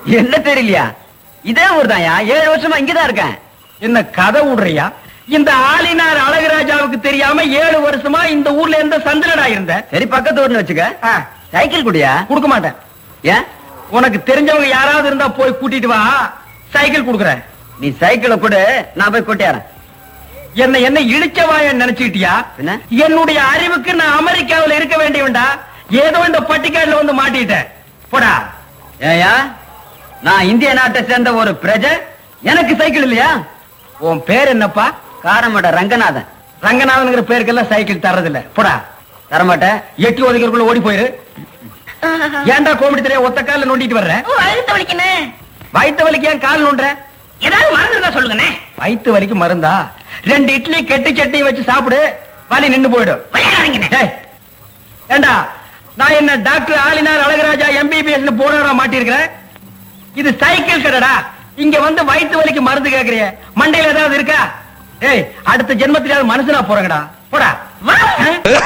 என்ன தெரியலையா இதே ஊர் தான்யா ஏழு வருஷமா இங்கதான் இருக்கேன் என்ன கதை விடுறியா இந்த ஆளினார் அழகுராஜாவுக்கு தெரியாம ஏழு வருஷமா இந்த ஊர்ல எந்த சந்திரடா இருந்த சரி பக்கத்து ஊர்னு வச்சுக்க ஆ, சைக்கிள் குடியா கொடுக்க மாட்டேன் ஏன் உனக்கு தெரிஞ்சவங்க யாராவது இருந்தா போய் கூட்டிட்டு வா சைக்கிள் கொடுக்குறேன் நீ சைக்கிளை கொடு நான் போய் கொட்டியாரன் என்ன என்ன இழிச்சவாய நினைச்சுக்கிட்டியா என்ன? என்னுடைய அறிவுக்கு நான் அமெரிக்காவுல இருக்க வேண்டியவன்டா ஏதோ இந்த பட்டிக்காடுல வந்து மாட்டிட்டேன் போடா ஏயா நான் இந்திய நாட்டை சேர்ந்த ஒரு பிரஜை எனக்கு சைக்கிள் இல்லையா உன் பேர் என்னப்பா காரமட ரங்கநாதன் ரங்கநாதனுங்கிற பேருக்கெல்லாம் சைக்கிள் தர்றதில்ல போடா தரமாட்டேன் எட்டி ஒதுக்கிறதுக்குள்ள ஓடி போயிரு ஏன்டா கோமடி தெரிய ஒத்த கால்ல நோண்டிட்டு வர்ற ஓ அழுத்த வலிக்கண்ணே வயித்து வலிக்கு ஏன் கால் நோண்டுற ஏதாவது மருந்து இருந்தா சொல்லுங்கண்ணே வயித்து வலிக்கு மருந்தா ரெண்டு இட்லி கெட்டி சட்னி வச்சு சாப்பிடு வலி நின்னு போயிடும் விளையாடாதீங்கண்ணே டேய், ஏண்டா நான் என்ன டாக்டர் ஆலினார் அழகராஜா எம்பிபிஎஸ் போராட மாட்டிருக்கிறேன் இது சைக்கிள் கடைடா இங்க வந்து வயித்து வலிக்கு மருந்து கேக்குறிய மண்டையில ஏதாவது இருக்கா ஏய் அடுத்த ஜென்மத்திலாவது மனுஷனா போறங்கடா போடா வா